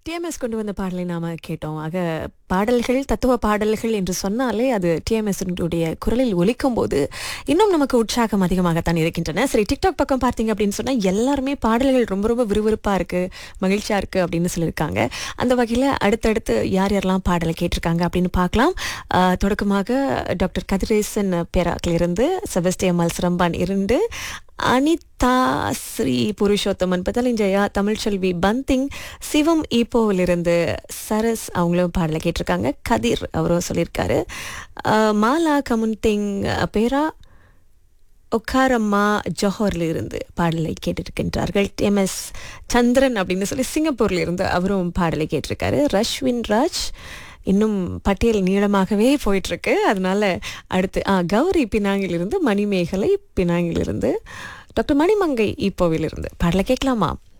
TMS கொண்டு வந்த பாடலை நாம கேட்டோம் ஆக பாடல்கள் தத்துவ பாடல்கள் என்று சொன்னாலே அது டிஎம்எஸ் உடைய குரலில் ஒலிக்கும் போது இன்னும் நமக்கு உற்சாகம் அதிகமாகத்தான் இருக்கின்றன சரி டிக்டாக் பக்கம் பார்த்தீங்க அப்படின்னு சொன்னா எல்லாருமே பாடல்கள் ரொம்ப ரொம்ப விறுவிறுப்பா இருக்கு மகிழ்ச்சியா இருக்கு அப்படின்னு சொல்லியிருக்காங்க அந்த வகையில அடுத்தடுத்து யார் யாரெல்லாம் பாடலை கேட்டிருக்காங்க அப்படின்னு பார்க்கலாம் ஆஹ், தொடக்கமாக டாக்டர் கதிரேசன் பேராக்கிலிருந்து செபஸ்டியம்மாள் சிரம்பான் இருந்து அனிதா ஸ்ரீ புருஷோத்தமன் பதலிஞ்சயா தமிழ்ச்செல்வி பந்திங் சிவம் ஈப்போவிலிருந்து சரஸ் அவங்களும் பாடலை கேட்டிருக்காங்க கதிர் அவரும் சொல்லியிருக்காரு அஹ், மாலா கமுன்திங் பேரா ஒக்காரம்மா ஜோஹர்ல இருந்து பாடலை கேட்டிருக்கின்றார்கள் எம் எஸ் சந்திரன் அப்படின்னு சொல்லி சிங்கப்பூர்ல இருந்து அவரும் பாடலை கேட்டிருக்காரு ரஷ்வின் ராஜ் இன்னும் பட்டியல் நீளமாகவே போயிட்டு இருக்கு அதனால அடுத்து ஆ கௌரி பினாங்கிலிருந்து மணிமேகலை பினாங்கிலிருந்து டாக்டர் மணிமங்கை இப்போவிலிருந்து பாடலை கேட்கலாமா